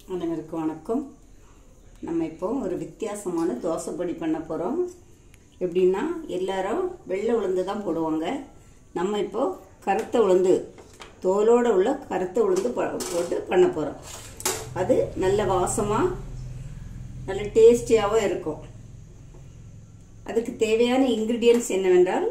அனைவருக்கும் வணக்கம் நம்ம இப்போ ஒரு வித்தியாசமான தோசை பொடி பண்ண போகிறோம் எப்படின்னா எல்லாரும் வெள்ளை உளுந்து தான் போடுவாங்க நம்ம இப்போ கருத்த உளுந்து தோலோட உள்ள கருத்த உளுந்து ப- போட்டு பண்ண போகிறோம் அது நல்ல வாசமாக நல்ல டேஸ்டியாகவும் இருக்கும் அதுக்கு தேவையான இன்க்ரீடியன்ஸ் என்னவென்றால்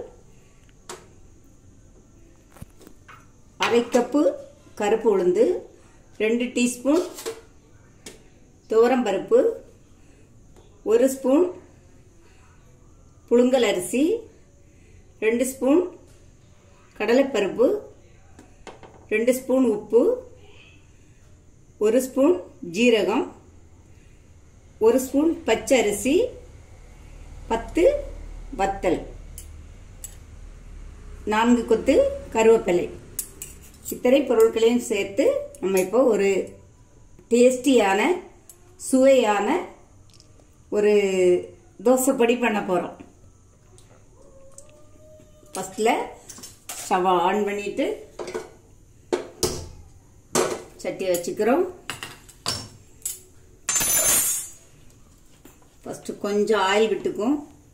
அரை கப்பு கருப்பு உளுந்து ரெண்டு டீஸ்பூன் துவரம்பருப்பு ஒரு ஸ்பூன் புழுங்கல் அரிசி ரெண்டு ஸ்பூன் கடலைப்பருப்பு ரெண்டு ஸ்பூன் உப்பு ஒரு ஸ்பூன் ஜீரகம் ஒரு ஸ்பூன் பச்சை அரிசி பத்து வத்தல் நான்கு கொத்து கருவேப்பிலை இத்தனை பொருட்களையும் சேர்த்து நம்ம இப்போ ஒரு டேஸ்டியான சுவையான ஒரு தோசைப்படி பண்ண போகிறோம் ஃபஸ்ட்டில் ஸ்டவ் ஆன் பண்ணிட்டு சட்டியை வச்சுக்கிறோம் ஃபஸ்ட்டு கொஞ்சம் ஆயில் விட்டுக்கும்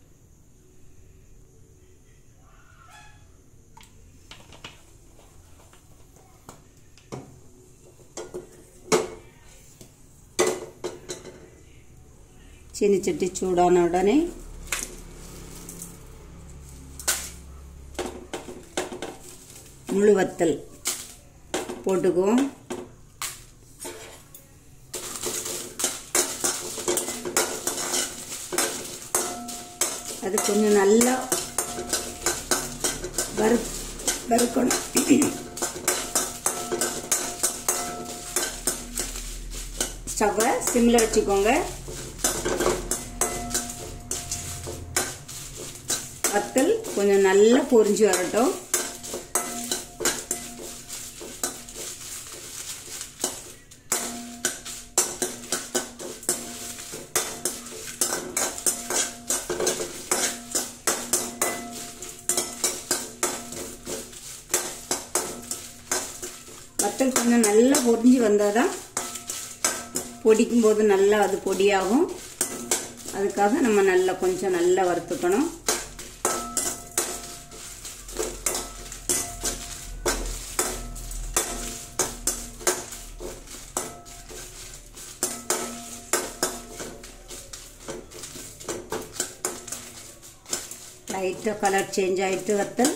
சீனி சட்டி சூடான உடனே முழு வத்தல் போட்டுக்குவோம் அது கொஞ்சம் நல்லா வறு வறுக்கணும் ஸ்டவ்வை சிம்மில் வச்சுக்கோங்க வத்தல் கொஞ்சம் நல்லா பொரிஞ்சு வரட்டும் வத்தல் கொஞ்சம் நல்லா பொரிஞ்சு வந்தால் தான் பொடிக்கும் போது நல்லா அது பொடியாகும் அதுக்காக நம்ம நல்லா கொஞ்சம் நல்லா வறுத்துக்கணும் லைட்டாக கலர் சேஞ்ச் ஆகிட்டு வத்தல்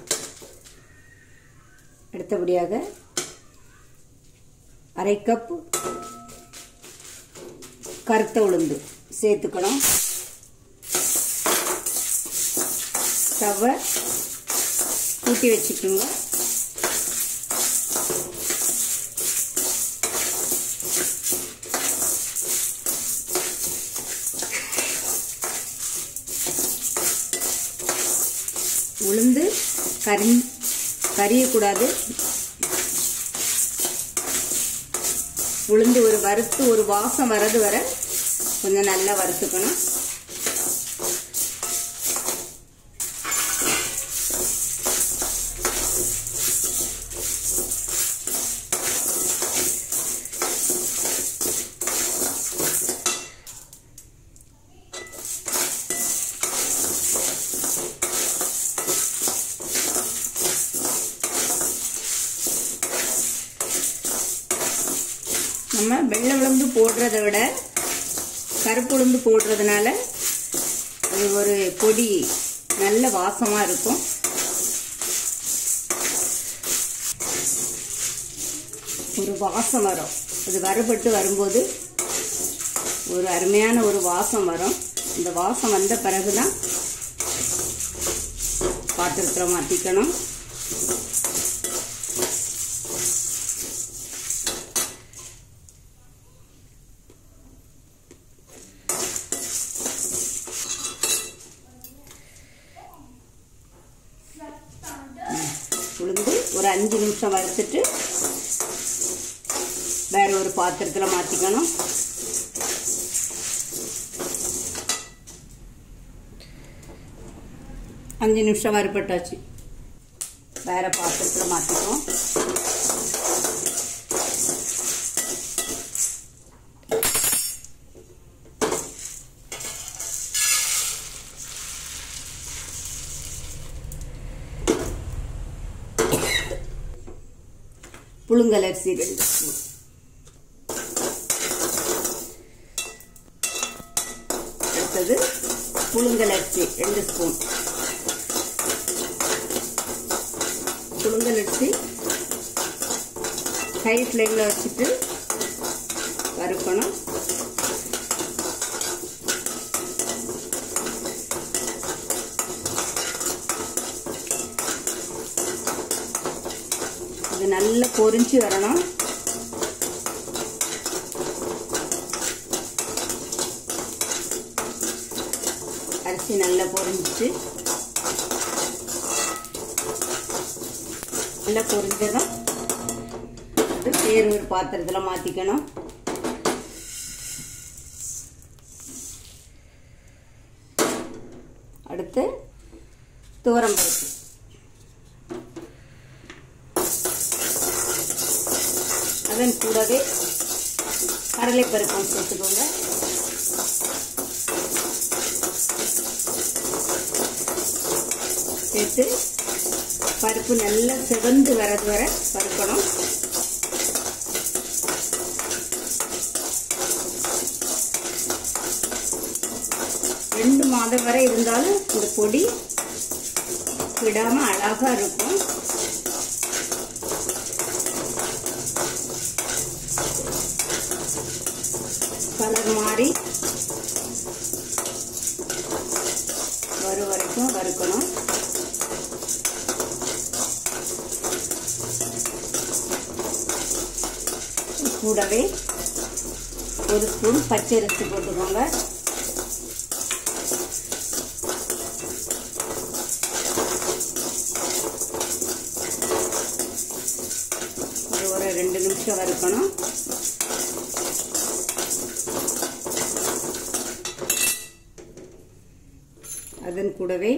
அடுத்தபடியாக அரை கப் கருத்த உளுந்து சேர்த்துக்கணும் ஸ்டவ்வை கூட்டி வச்சுக்கோங்க உளுந்து கரி கரியக்கூடாது உளுந்து ஒரு வறுத்து ஒரு வாசம் வரது வர கொஞ்சம் நல்லா வறுத்துக்கணும் நம்ம வெள்ளை உளுந்து போடுறத விட கருப்பு உளுந்து போடுறதுனால அது ஒரு பொடி நல்ல வாசமா இருக்கும் ஒரு வாசம் வரும் அது வறுபட்டு வரும்போது ஒரு அருமையான ஒரு வாசம் வரும் இந்த வாசம் வந்த பிறகுதான் பாத்திரத்தில் மாற்றிக்கணும் உளுந்து ஒரு அஞ்சு நிமிஷம் வறுத்துட்டு வேற ஒரு பாத்திரத்தில் மாற்றிக்கணும் அஞ்சு நிமிஷம் வறுபட்டாச்சு வேற பாத்திரத்தில் மாற்றிக்குவோம் புழுங்கல் அரிசி ரெண்டு ஸ்பூன் அடுத்தது புழுங்கல் அரிசி ரெண்டு ஸ்பூன் புழுங்கல் அரிசி ஹை ஃப்ளேமில் வச்சுட்டு வறுக்கணும் இது நல்லா பொரிஞ்சு வரணும் அரிசி நல்லா பொரிஞ்சிச்சு நல்லா பொரிஞ்சதும் அது வேறு ஒரு பாத்திரத்தில் மாற்றிக்கணும் அடுத்து துவரம் பருப்பு அதன் கூடவே கடலைப்பருப்பும் சேர்த்துக்கோங்க சேர்த்து பருப்பு நல்லா செவந்து வரது வர பருக்கணும் ரெண்டு மாதம் வரை இருந்தாலும் இந்த பொடி விடாம அழகா இருக்கும் கலர் மாறி வரு வரைக்கும் வறுக்கணும் கூடவே ஒரு ஸ்பூன் பச்சரிசி போட்டுக்கோங்க ஒரு ஒரு ரெண்டு நிமிஷம் வறுக்கணும் அதன் கூடவே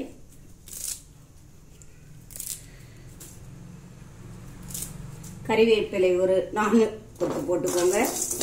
கறிவேப்பிலை ஒரு நாலு கொத்து போட்டுக்கோங்க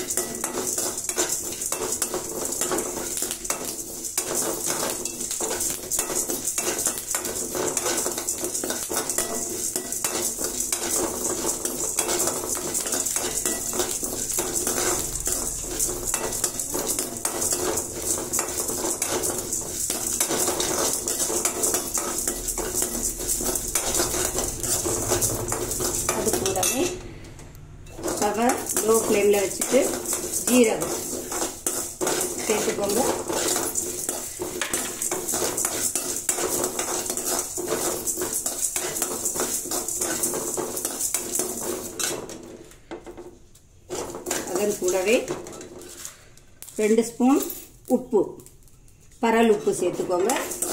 அது கூடவே ஸ்டவை லோ ஃப்ளேமில் வச்சுட்டு ஜீரகம் சேர்த்துக்கோங்க அதன் கூடவே ரெண்டு ஸ்பூன் உப்பு பரல் உப்பு சேர்த்துக்கோங்க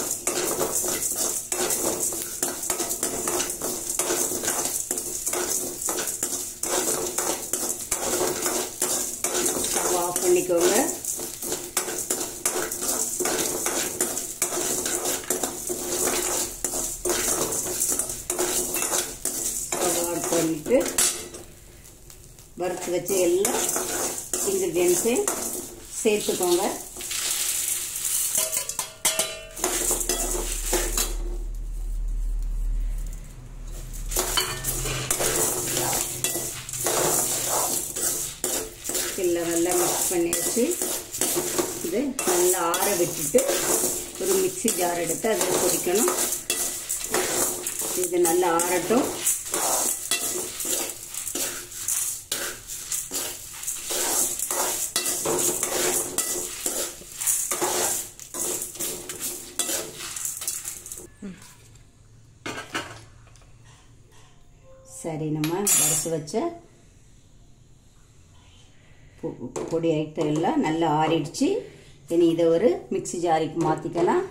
ஸ்டவ் ஆஃப் பண்ணிக்கோங்க ஸ்டவ் ஆன் பண்ணிட்டு வறுத்து வச்ச எல்லா இன்க்ரீடியன்ஸையும் சேர்த்துக்கோங்க எல்லாம் நல்லா மிக்ஸ் பண்ணி வச்சு இது நல்லா ஆற விட்டுட்டு ஒரு மிக்ஸி ஜார் எடுத்து அதில் பொடிக்கணும் இது நல்லா ஆறட்டும் சரி நம்ம வறுத்து வச்ச பொ- பொடி ஐட்டம் எல்லாம் நல்லா ஆறிடுச்சு இனி இதை ஒரு மிக்ஸி ஜாரிக்கு மாற்றிக்கலாம்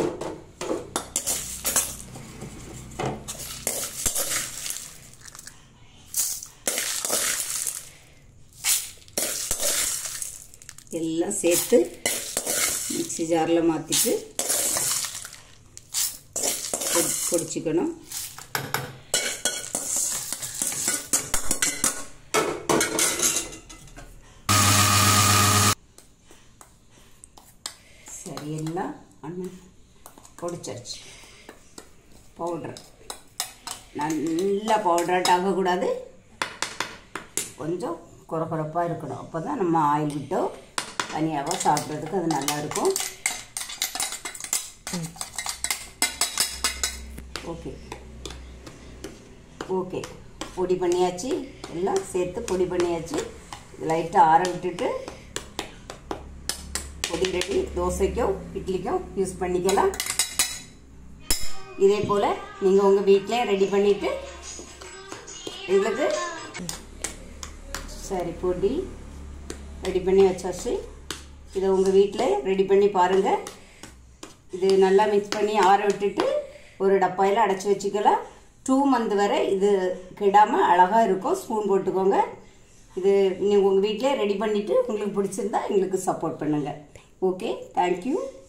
எல்லாம் சேர்த்து மிக்ஸி ஜாரில் மாற்றிட்டு பொடிச்சுக்கணும் சரி எல்லாம் அண்ணன் பொடிச்சிருச்சு பவுட்ரு நல்லா பவுடராட் ஆகக்கூடாது கொஞ்சம் குறகுறப்பாக இருக்கணும் அப்போ தான் நம்ம ஆயில் விட்டோ தனியாவோ சாப்பிட்றதுக்கு அது நல்லாயிருக்கும் ஓகே ஓகே பொடி பண்ணியாச்சு எல்லாம் சேர்த்து பொடி பண்ணியாச்சு லைட்டாக ஆற விட்டுட்டு பொடி ரெடி தோசைக்கும் இட்லிக்கும் யூஸ் பண்ணிக்கலாம் இதே போல் நீங்கள் உங்கள் வீட்டிலே ரெடி பண்ணிவிட்டு எங்களுக்கு சரி பொடி ரெடி பண்ணி வச்சாச்சு இதை உங்கள் வீட்டில் ரெடி பண்ணி பாருங்கள் இது நல்லா மிக்ஸ் பண்ணி ஆற விட்டுட்டு ஒரு டப்பாயில் அடைச்சி வச்சுக்கலாம் டூ மந்த் வரை இது கெடாமல் அழகாக இருக்கும் ஸ்பூன் போட்டுக்கோங்க இது நீங்கள் உங்கள் வீட்டிலே ரெடி பண்ணிவிட்டு உங்களுக்கு பிடிச்சிருந்தா எங்களுக்கு சப்போர்ட் பண்ணுங்கள் ஓகே தேங்க்யூ